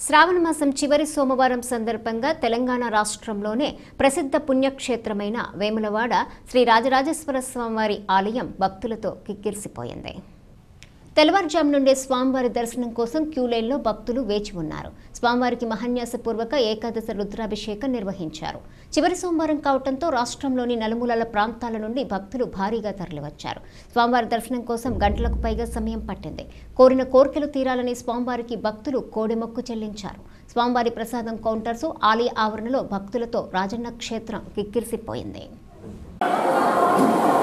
శ్రావణ మాసం చివరి సోమవారం సందర్భంగా తెలంగాణ రాష్ట్రంలోనే ప్రసిద్ధ పుణ్యక్షేత్రమైన వేములవాడ శ్రీ రాజరాజేశ్వర స్వామివారి ఆలయం భక్తులతో కిక్కిరిసిపోయింది తెల్లవారుజాము నుండే స్వామివారి దర్శనం కోసం క్యూ లైన్లో భక్తులు వేచి ఉన్నారు స్వామివారికి మహాన్యాసపూర్వక ఏకాదశ రుద్రాభిషేకం నిర్వహించారు చివరి సోమవారం కావడంతో రాష్ట్రంలోని నలుమూలల ప్రాంతాల నుండి భక్తులు భారీగా తరలివచ్చారు స్వామివారి దర్శనం కోసం గంటలకు పైగా సమయం పట్టింది కోరిన కోరికలు తీరాలని స్వామివారికి భక్తులు కోడెమొక్కు చెల్లించారు స్వామివారి ప్రసాదం కౌంటర్స్ ఆలయ ఆవరణలో భక్తులతో రాజన్న క్షేత్రం కిక్కిరిసిపోయింది